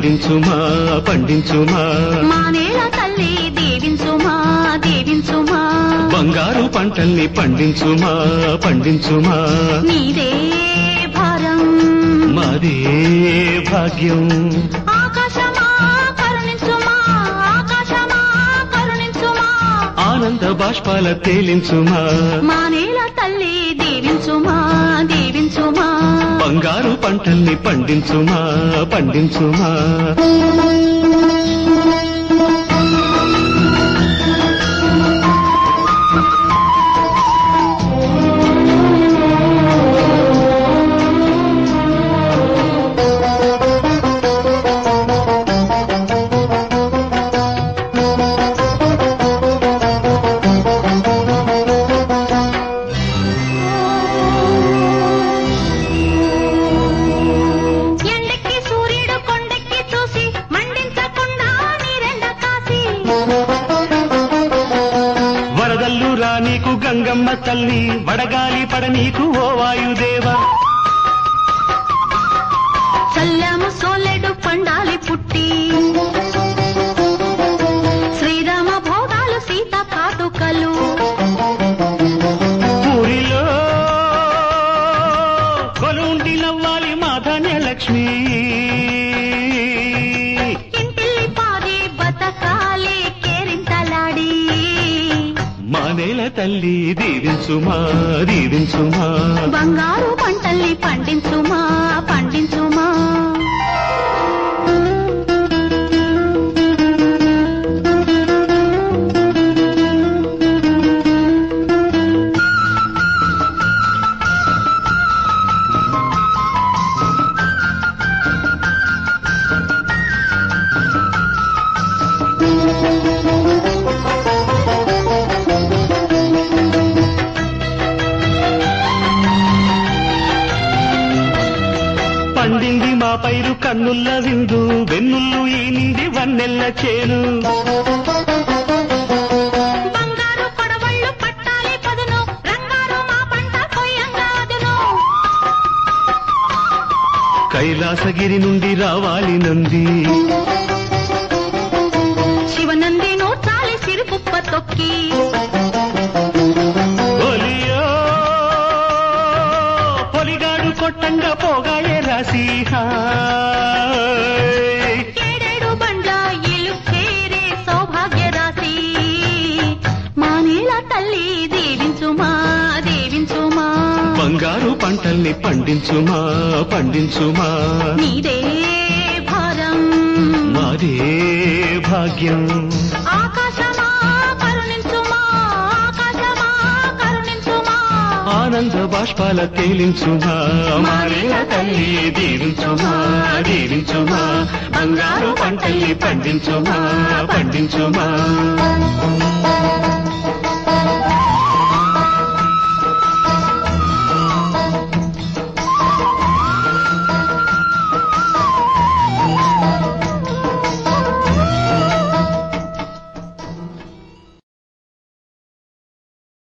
పండించుమా పండించుమా మా నేల తల్లి దీవించుమా దీవించుమా బంగారు పంటల్ని పండించుమా పండించుమా నీదే భారం మాదే భాగ్యం ఆకాశమా కరుణించుమా ఆకాశమా కరుణించుమా ఆనంద బాష్పాల తేలించుమా మా నేల తల్లి దీవించుమా దీవించుమా బంగారు పంటల్ని పండించుమా పండించుమా ఎండెక్కి సూర్యుడు కొండెక్కి చూసి మండించకుండా నీరెండ కాసి వరదల్లు రా నీకు గంగమ్మ తల్లి వడగాలి పడ నీకు ఓ వాయుదేవా చల్లము సోలెడు పండాలి పుట్టి శ్రీరామ భోగాలు సీత కాటుకలు ఊరిలో కొలుండి నవ్వాలి మాధన్య లక్ష్మి ఇంటిల్లి పాది బతకాలి కేరింతలాడి మా నేల తల్లి దీవించుమా దీవించుమా బంగారు పంటల్ని పండించుమా పండించుమా పండింది మా పైరు కన్నుల్ల విందు వెన్నుల్లు ఈనింది వన్నెల్ల చేను బంగారు కొడవళ్ళు పట్టాలి పదును రంగారు మా పంట కొయ్యంగా అదును కైలాసగిరి నుండి రావాలి నంది శివనంది నూర్చాలి సిరిపుప్ప తొక్కి ఒలియో పొలిగాడు కొట్టంగా పోగాయే రాసి హాయ్. ఏడేడు బండ్ల ఇల్లు చేరే సౌభాగ్య రాశి మా నీల తల్లి దీవించుమా దీవించుమా బంగారు పంటల్ని పండించుమా పండించుమా నీదే భారం మాదే భాగ్యం ఆకాశమా కరుణించుమా ఆకాశమా కరుణించుమా ఆనంద బాష్పాల తేలించుమా మారేల తల్లి దీవించుమా దీవించుమా బంగారు పంటల్ని పండించుమా పండించుమా